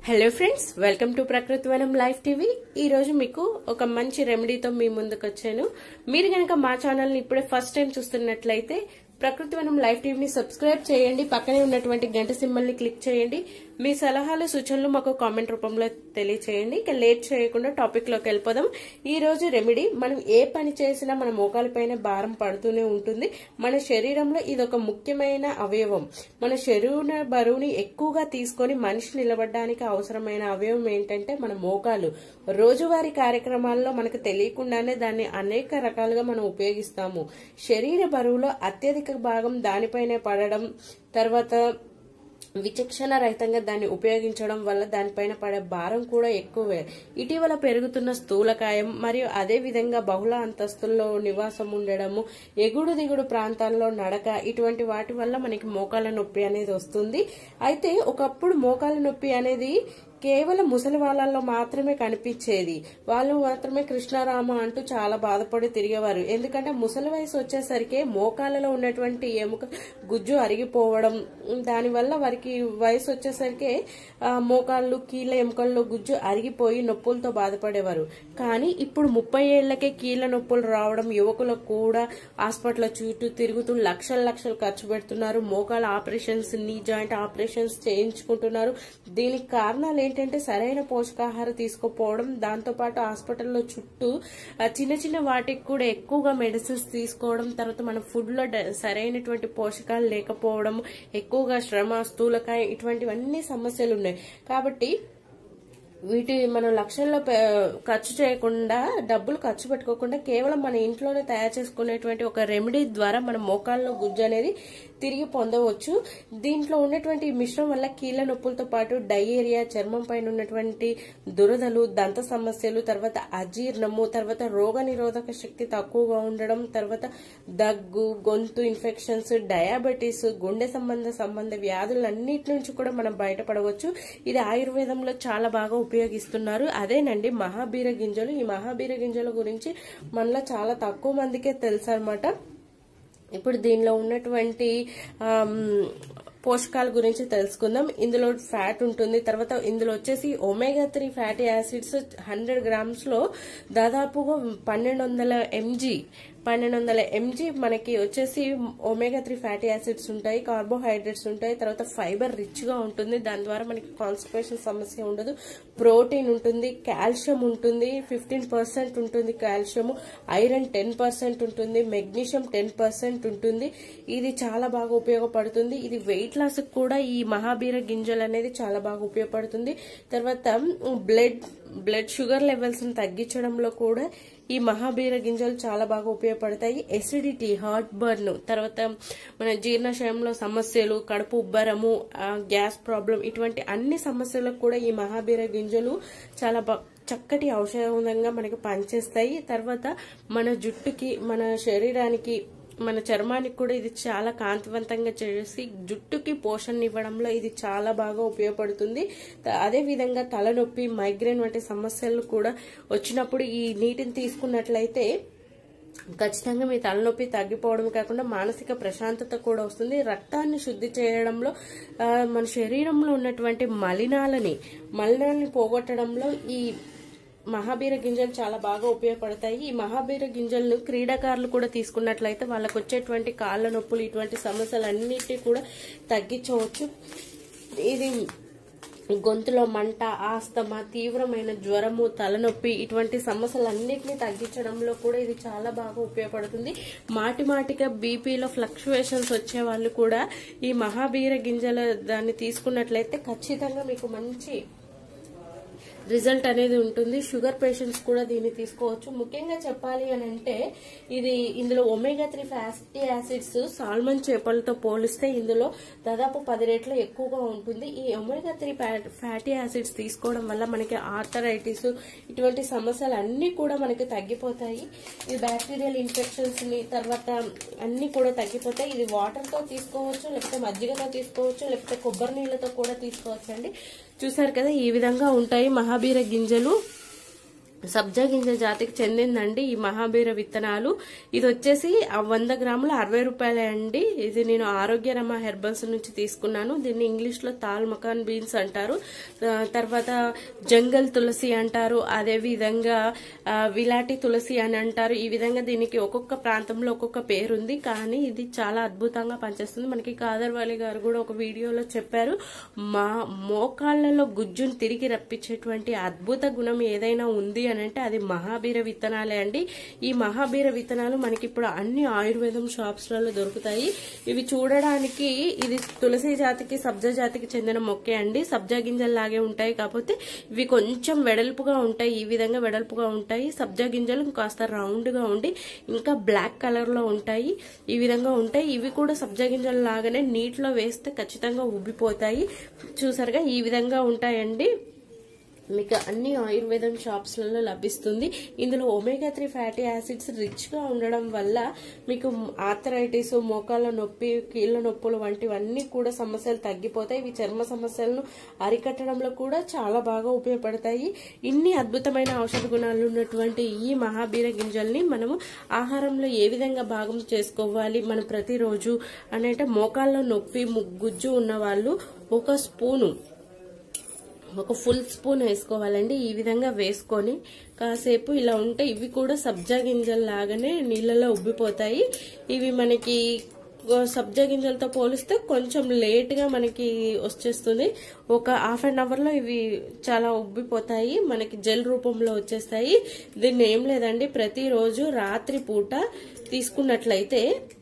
hello friends welcome to Prakruti వనం live TV ఈ రోజు మీకు ఒక మంచి రెమెడీతో మీ ముందుకు వచ్చాను మీరు గనక మా ఛానల్ ని ఇప్పుడే ఫస్ట్ టైం చూస్తున్నట్లయితే ప్రకృతి వనం లైవ్ టీవీని సబ్స్క్రైబ్ చేయండి పక్కనే ఉన్నటువంటి గంట సింబల్ ని క్లిక్ చేయండి మీ సలహాలు సూచనలు మాకు కామెంట్ రూపంలో తెలియచేయండి ఇక లేట్ చేయకుండా టాపిక్ లోకి వెళ్ళిపోదాం ఈ రోజు రెమెడీ మనం ఏ పని చేసినా మన మోకాలపైన భారం పడుతూనే ఉంటుంది మన శరీరంలో ఇది ఒక ముఖ్యమైన అవయవం మన శరీర బరువుని ఎక్కువగా తీసుకొని మనిషి నిలబడడానికి అవసరమైన అవయవం ఏంటంటే మన మోకాలు రోజువారీ కార్యక్రమాల్లో మనకు తెలియకుండానే దాన్ని అనేక రకాలుగా మనం ఉపయోగిస్తాము శరీర బరువులో అత్యధిక భాగం దానిపైనే పడడం తర్వాత విచక్షణ రహితంగా దాన్ని ఉపయోగించడం వల్ల దానిపైన పడే భారం కూడా ఎక్కువే ఇటీవల పెరుగుతున్న స్థూలకాయం మరియు అదే విధంగా బహుళ అంతస్తుల్లో నివాసం ఉండడము ఎగుడు దిగుడు ప్రాంతాల్లో నడక ఇటువంటి వాటి వల్ల మనకి మోకాల నొప్పి అనేది వస్తుంది అయితే ఒకప్పుడు మోకాల నొప్పి అనేది కేవలం ముసలి వాళ్ళల్లో మాత్రమే కనిపించేది వాళ్ళు మాత్రమే కృష్ణారామ అంటూ చాలా బాధపడి తిరిగేవారు ఎందుకంటే ముసలి వయసు వచ్చేసరికి మోకాలలో ఉన్నటువంటి ఎముక గుజ్జు అరిగిపోవడం దానివల్ల వారికి వయసు వచ్చేసరికి ఆ, మోకాళ్ళు కీళ్ళ ఎముకల్లో గుజ్జు అరిగిపోయి నొప్పులతో బాధపడేవారు కానీ ఇప్పుడు ముప్పై ఏళ్లకే కీళ్ళ నొప్పులు రావడం యువకులకు కూడా హాస్పిటల్ చుట్టూ తిరుగుతూ లక్షల లక్షలు ఖర్చు పెడుతున్నారు మోకాల ఆపరేషన్స్ నీ జాయింట్ ఆపరేషన్స్ చేయించుకుంటున్నారు దీనికి కారణాలు ఏంటంటే సరైన పోషకాహారం తీసుకోకపోవడం దాంతోపాటు హాస్పిటల్లో చుట్టూ ఆ, చిన్న చిన్న వాటికి కూడా ఎక్కువగా మెడిసిన్స్ తీసుకోవడం తర్వాత మన ఫుడ్ లో డ- సరైనటువంటి పోషకాలు లేకపోవడం ఎక్కువగా శ్రమ స్థూలకాయ ఇటువంటివన్నీ సమస్యలు ఉన్నాయి కాబట్టి వీటి మనం లక్షల్లో పె- ఖర్చు చేయకుండా డబ్బులు ఖర్చు పెట్టుకోకుండా కేవలం మన ఇంట్లోనే తయారు చేసుకునేటువంటి ఒక రెమెడీ ద్వారా మన మోకాల్లో గుజ్జు అనేది తిరిగి పొందవచ్చు దీంట్లో ఉన్నటువంటి ఈ మిశ్రమం వల్ల కీళ్ళ నొప్పులతో పాటు డయేరియా చర్మం పైన ఉన్నటువంటి దురదలు దంత సమస్యలు తర్వాత అజీర్ణము తర్వాత రోగ నిరోధక శక్తి తక్కువగా ఉండడం తర్వాత దగ్గు గొంతు ఇన్ఫెక్షన్స్ డయాబెటీస్ గుండె సంబంధ సంబంధ వ్యాధులన్నిటి నుంచి కూడా మనం బయటపడవచ్చు ఇది ఆయుర్వేదంలో చాలా బాగా ఉపయోగిస్తున్నారు అదేనండి మహాబీర గింజలు ఈ మహాబీర గింజల గురించి మనలో చాలా తక్కువ మందికే తెలుసు అనమాట ఇప్పుడు దీనిలో ఉన్నటువంటి ఆమ్, పోషకాల గురించి తెలుసుకుందాం ఇందులో ఫ్యాట్ ఉంటుంది తర్వాత ఇందులో వచ్చేసి omega three fatty acids hundred grams లో దాదాపుగా పన్నెండు వందల ఎంజీ పన్నెండు వందల ఎంజీ మనకి వచ్చేసి ఒమేగా త్రీ ఫ్యాటీ యాసిడ్స్ ఉంటాయి కార్బోహైడ్రేట్స్ ఉంటాయి తర్వాత ఫైబర్ రిచ్ గా ఉంటుంది దాని ద్వారా మనకి కాన్స్టిపేషన్ సమస్య ఉండదు ప్రోటీన్ ఉంటుంది కాల్షియం ఉంటుంది ఫిఫ్టీన్ పర్సెంట్ ఉంటుంది కాల్షియం ఐరన్ టెన్ పర్సెంట్ ఉంటుంది మెగ్నీషియం టెన్ పర్సెంట్ ఉంటుంది ఇది చాలా బాగా ఉపయోగపడుతుంది ఇది వెయిట్ లాస్ కూడా ఈ మహాబీర గింజలు అనేది చాలా బాగా ఉపయోగపడుతుంది తర్వాత బ్లడ్ బ్లడ్ షుగర్ లెవెల్స్ ని తగ్గించడంలో కూడా ఈ మహాబీర గింజలు చాలా బాగా ఉపయోగపడతాయి ఎసిడిటీ హార్ట్ బర్న్ తర్వాత మన జీర్ణాశయంలో సమస్యలు కడుపు ఉబ్బరము ఆ, గ్యాస్ ప్రాబ్లం ఇటువంటి అన్ని సమస్యలకు కూడా ఈ మహాబీర గింజలు చాలా బా చక్కటి ఔషధంగా మనకి పనిచేస్తాయి తర్వాత మన జుట్టుకి మన శరీరానికి మన చర్మానికి కూడా ఇది చాలా కాంతివంతంగా చేసి జుట్టుకి పోషణ ఇవ్వడంలో ఇది చాలా బాగా ఉపయోగపడుతుంది త- అదే విధంగా తలనొప్పి మైగ్రేన్ వంటి సమస్యలు కూడా వచ్చినప్పుడు ఈ నీటిని తీసుకున్నట్లయితే ఖచ్చితంగా మీ తలనొప్పి తగ్గిపోవడం కాకుండా మానసిక ప్రశాంతత కూడా వస్తుంది రక్తాన్ని శుద్ధి చేయడంలో ఆ, మన శరీరంలో ఉన్నటువంటి మలినాలని మలినాలని పోగొట్టడంలో ఈ మహాబీర గింజలు చాలా బాగా ఉపయోగపడతాయి ఈ మహాబీర గింజలను క్రీడాకారులు కూడా తీసుకున్నట్లయితే వాళ్ళకు వచ్చేటువంటి కాళ్ళ నొప్పులు ఇటువంటి సమస్యలన్నిటి కూడా తగ్గించవచ్చు ఇది గొంతులో మంట ఆస్తమా తీవ్రమైన జ్వరము తలనొప్పి ఇటువంటి సమస్యలన్నిటినీ తగ్గించడంలో కూడా ఇది చాలా బాగా ఉపయోగపడుతుంది మాటి మాటిగా బీపీలో ఫ్లక్చువేషన్స్ వచ్చే వాళ్ళు కూడా ఈ మహాబీర గింజల దాన్ని తీసుకున్నట్లయితే ఖచ్చితంగా మీకు మంచి రిజల్ట్ అనేది ఉంటుంది షుగర్ పేషెంట్స్ కూడా దీన్ని తీసుకోవచ్చు ముఖ్యంగా చెప్పాలి అని అంటే ఇది ఇందులో omega three fatty acids salmon చేపలతో పోలిస్తే ఇందులో దాదాపు పది రెట్లు ఎక్కువగా ఉంటుంది ఈ ఒమేగా త్రీ ఫ్యాటీ యాసిడ్స్ తీసుకోవడం వల్ల మనకి ఆర్థరైటిస్ ఇటువంటి సమస్యలు అన్ని కూడా మనకి తగ్గిపోతాయి ఈ బ్యాక్టీరియల్ ఇన్ఫెక్షన్స్ ని తర్వాత అన్ని కూడా తగ్గిపోతాయి ఇది వాటర్ తో తీసుకోవచ్చు లేకపోతే మజ్జిగతో తీసుకోవచ్చు లేకపోతే కొబ్బరి నీళ్ళతో కూడా తీసుకోవచ్చు అండి చూసారు కదా ఈ విధంగా ఉంటాయి మహాబీర గింజలు సబ్జా గింజ జాతికి చెందిందండి ఈ మహాబీర విత్తనాలు ఇది వచ్చేసి ఆ వంద గ్రాములు అరవై రూపాయలే అండి ఇది నేను ఆరోగ్య రమ హెర్బల్స్ నుంచి తీసుకున్నాను దీన్ని ఇంగ్లీష్ లో తాల్ మకాన్ బీన్స్ అంటారు ఆ, తర్వాత జంగల్ తులసి అంటారు అదే విధంగా ఆ, విలాటి తులసి అని అంటారు ఈ విధంగా దీనికి ఒక్కొక్క ప్రాంతంలో ఒక్కొక్క పేరుంది కానీ ఇది చాలా అద్భుతంగా పనిచేస్తుంది మనకి కాదర్వాలి గారు కూడా ఒక వీడియోలో చెప్పారు మా మోకాళ్ళలో గుజ్జును తిరిగి రప్పించేటువంటి అద్భుత గుణం ఏదైనా ఉంది అని అంటే అది మహాబీర విత్తనాలే అండి ఈ మహాబీర విత్తనాలు మనకి ఇప్పుడు అన్ని ఆయుర్వేదం షాప్స్ లలో దొరుకుతాయి ఇవి చూడడానికి ఇది తులసి జాతికి సబ్జా జాతికి చెందిన మొక్కే అండి సబ్జా గింజలు లాగే ఉంటాయి కాకపోతే ఇవి కొంచెం వెడల్పుగా ఉంటాయి ఈ విధంగా వెడల్పుగా ఉంటాయి సబ్జా గింజలు కాస్త రౌండ్ గా ఉండి ఇంకా బ్లాక్ కలర్ లో ఉంటాయి ఈ విధంగా ఉంటాయి ఇవి కూడా సబ్జా గింజలు లాగానే నీటిలో వేస్తే ఖచ్చితంగా ఉబ్బిపోతాయి చూసారుగా ఈ విధంగా ఉంటాయండి మీకు అన్ని ఆయుర్వేదం షాప్స్లలో లభిస్తుంది ఇందులో ఒమేగా త్రీ ఫ్యాటీ యాసిడ్స్ రిచ్గా ఉండడం వల్ల మీకు ఆర్థరైటిస్ మోకాళ్ళ నొప్పి కీళ్ళ నొప్పులు వంటివన్నీ కూడా సమస్యలు తగ్గిపోతాయి ఇవి చర్మ సమస్యలను అరికట్టడంలో కూడా చాలా బాగా ఉపయోగపడతాయి ఇన్ని అద్భుతమైన ఔషధ గుణాలు ఉన్నటువంటి ఈ మహాబీర గింజల్ని మనము ఆహారంలో ఏ విధంగా భాగం చేసుకోవాలి మనం ప్రతిరోజు అంటే మోకాళ్ళ నొప్పి ము- గుజ్జు ఉన్న వాళ్ళు ఒక స్పూను ఒక ఫుల్ స్పూన్ వేసుకోవాలండి ఈ విధంగా వేసుకొని కాసేపు ఇలా ఉంటే ఇవి కూడా సబ్జా గింజల లాగానే నీళ్ళలో ఉబ్బిపోతాయి ఇవి మనకి సబ్జా గింజలతో పోలిస్తే కొంచెం లేట్ గా మనకి వచ్చేస్తుంది ఒక హాఫ్ అన్ అవర్ లో ఇవి చాలా ఉబ్బిపోతాయి మనకి జెల్ రూపంలో వచ్చేస్తాయి దీన్ని ఏం లేదండి ప్రతిరోజు రాత్రి పూట తీసుకున్నట్లయితే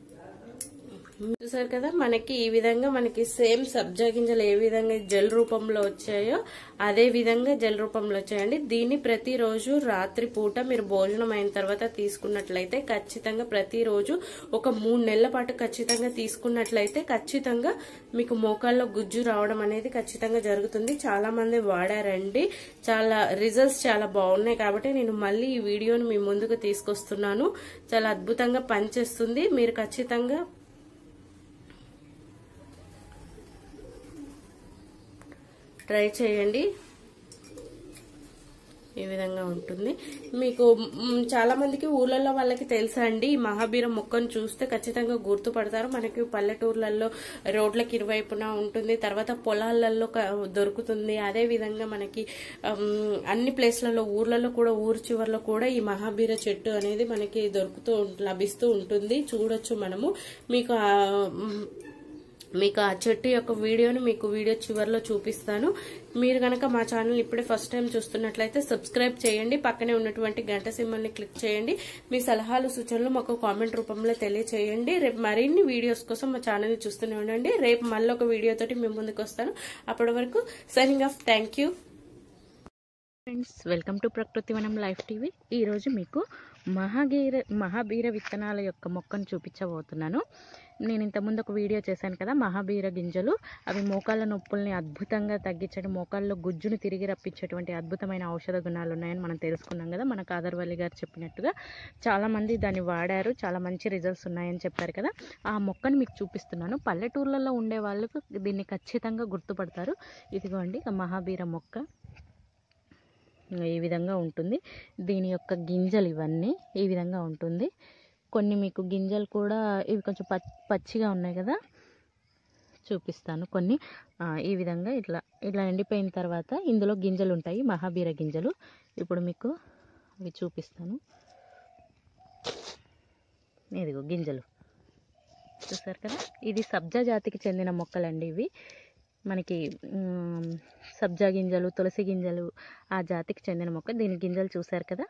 చూసారు కదా మనకి ఈ విధంగా మనకి సేమ్ సబ్జా గింజలు ఏ విధంగా జెల్ రూపంలో వచ్చాయో అదే విధంగా జెల్ రూపంలో వచ్చాయండి దీన్ని ప్రతిరోజు రాత్రి పూట మీరు భోజనం అయిన తర్వాత తీసుకున్నట్లయితే ఖచ్చితంగా ప్రతిరోజు ఒక మూడు నెలల పాటు ఖచ్చితంగా తీసుకున్నట్లయితే ఖచ్చితంగా మీకు మోకాల్లో గుజ్జు రావడం అనేది ఖచ్చితంగా జరుగుతుంది చాలా మంది వాడారండి చాలా రిజల్ట్స్ చాలా బాగున్నాయి కాబట్టి నేను మళ్ళీ ఈ వీడియోని మీ ముందుకు తీసుకొస్తున్నాను చాలా అద్భుతంగా పనిచేస్తుంది మీరు ఖచ్చితంగా ట్రై చేయండి ఈ విధంగా ఉంటుంది మీకు మ్, చాలా మందికి ఊళ్ళల్లో వాళ్ళకి తెలుసా అండి ఈ మహాబీరం మొక్కను చూస్తే ఖచ్చితంగా గుర్తుపడతారు మనకి పల్లెటూర్లలో రోడ్లకి ఇరువైపున ఉంటుంది తర్వాత పొలాలలో క- దొరుకుతుంది అదే విధంగా మనకి అమ్, అన్ని ప్లేస్లలో ఊర్లలో కూడా ఊరు చివర్లో కూడా ఈ మహాబీర చెట్టు అనేది మనకి దొరుకుతూ ఉం- లభిస్తూ ఉంటుంది చూడొచ్చు మనము మీకు ఆ, మ్, మీకు ఆ చెట్టు యొక్క వీడియోని మీకు వీడియో చివరిలో చూపిస్తాను మీరు కనుక మా ఛానల్ ఇప్పుడే ఫస్ట్ టైం చూస్తున్నట్లయితే సబ్స్క్రైబ్ చేయండి పక్కనే ఉన్నటువంటి గంట సింబల్ని క్లిక్ చేయండి మీ సలహాలు సూచనలు మాకు కామెంట్ రూపంలో తెలియచేయండి రేపు మరిన్ని వీడియోస్ కోసం మా ఛానల్ని చూస్తూనే ఉండండి రేపు మళ్ళీ ఒక వీడియోతోటి మీ ముందుకు వస్తాను అప్పటి వరకు signing off thank you friends welcome to Prakruti Vanam life TV ఈరోజు మీకు మహాగీర మహాబీర విత్తనాల యొక్క మొక్కను చూపించబోతున్నాను నేను ఇంతకుముందు ఒక వీడియో చేశాను కదా మహాబీర గింజలు అవి మోకాళ్ళ నొప్పుల్ని అద్భుతంగా తగ్గించడం మోకాళ్ళలో గుజ్జును తిరిగి రప్పించేటువంటి అద్భుతమైన ఔషధ గుణాలు ఉన్నాయని మనం తెలుసుకున్నాం కదా మన కాదర్వల్లి గారు చెప్పినట్టుగా చాలామంది దాన్ని వాడారు చాలా మంచి రిజల్ట్స్ ఉన్నాయని చెప్పారు కదా ఆ మొక్కను మీకు చూపిస్తున్నాను పల్లెటూర్లలో ఉండే వాళ్ళకు దీన్ని ఖచ్చితంగా గుర్తుపడతారు ఇదిగోండి ఆ మహాబీర మొక్క ఈ విధంగా ఉంటుంది దీని యొక్క గింజలు ఇవన్నీ ఈ విధంగా ఉంటుంది కొన్ని మీకు గింజలు కూడా ఇవి కొంచెం ప పచ్చిగా ఉన్నాయి కదా చూపిస్తాను కొన్ని ఆ, ఈ విధంగా ఇట్లా ఇట్లా ఎండిపోయిన తర్వాత ఇందులో గింజలు ఉంటాయి మహాబీర గింజలు ఇప్పుడు మీకు అవి చూపిస్తాను ఇదిగో గింజలు చూసారు కదా ఇది సబ్జా జాతికి చెందిన మొక్కలండి ఇవి మనకి మ్, సబ్జా గింజలు తులసి గింజలు ఆ జాతికి చెందిన మొక్క దీని గింజలు చూసారు కదా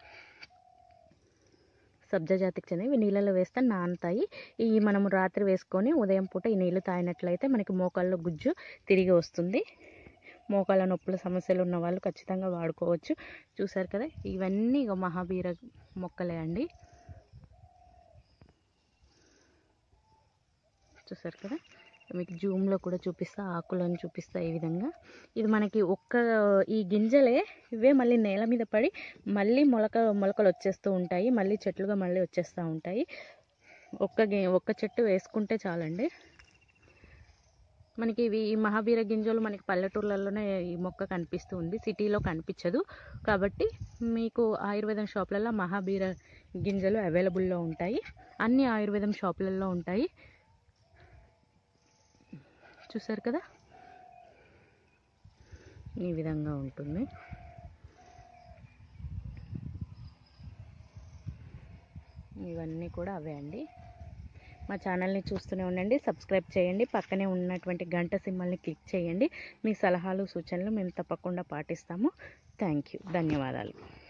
సబ్జా జాతికి చెందినవి ఇవి నీళ్ళలో వేస్తే నానుతాయి ఈ మనము రాత్రి వేసుకొని ఉదయం పూట ఈ నీళ్లు తాగినట్లయితే మనకి మోకాళ్ళలో గుజ్జు తిరిగి వస్తుంది మోకాళ్ళ నొప్పుల సమస్యలు ఉన్న వాళ్ళు ఖచ్చితంగా వాడుకోవచ్చు చూసారు కదా ఇవన్నీ ఇక మహాబీర మొక్కలే అండి చూసారు కదా మీకు జూమ్లో కూడా చూపిస్తా ఆకులను చూపిస్తా ఈ విధంగా ఇది మనకి ఒక్క ఈ గింజలే ఇవే మళ్ళీ నేల మీద పడి మళ్ళీ మొలక మొలకలు వచ్చేస్తూ ఉంటాయి మళ్ళీ చెట్లుగా మళ్ళీ వచ్చేస్తూ ఉంటాయి ఒక్క గి ఒక్క చెట్టు వేసుకుంటే చాలండి మనకి ఇవి ఈ మహాబీర గింజలు మనకి పల్లెటూర్లలోనే ఈ మొక్క కనిపిస్తూ ఉంది సిటీలో కనిపించదు కాబట్టి మీకు ఆయుర్వేదం షాపులలో మహాబీర గింజలు అవైలబుల్లో ఉంటాయి అన్ని ఆయుర్వేదం షాపులలో ఉంటాయి చూసారు కదా ఈ విధంగా ఉంటుంది ఇవన్నీ కూడా అవే అండి మా ఛానల్ని చూస్తూనే ఉండండి సబ్స్క్రైబ్ చేయండి పక్కనే ఉన్నటువంటి గంట సింబల్ని క్లిక్ చేయండి మీ సలహాలు సూచనలు మేము తప్పకుండా పాటిస్తాము థ్యాంక్ యూ ధన్యవాదాలు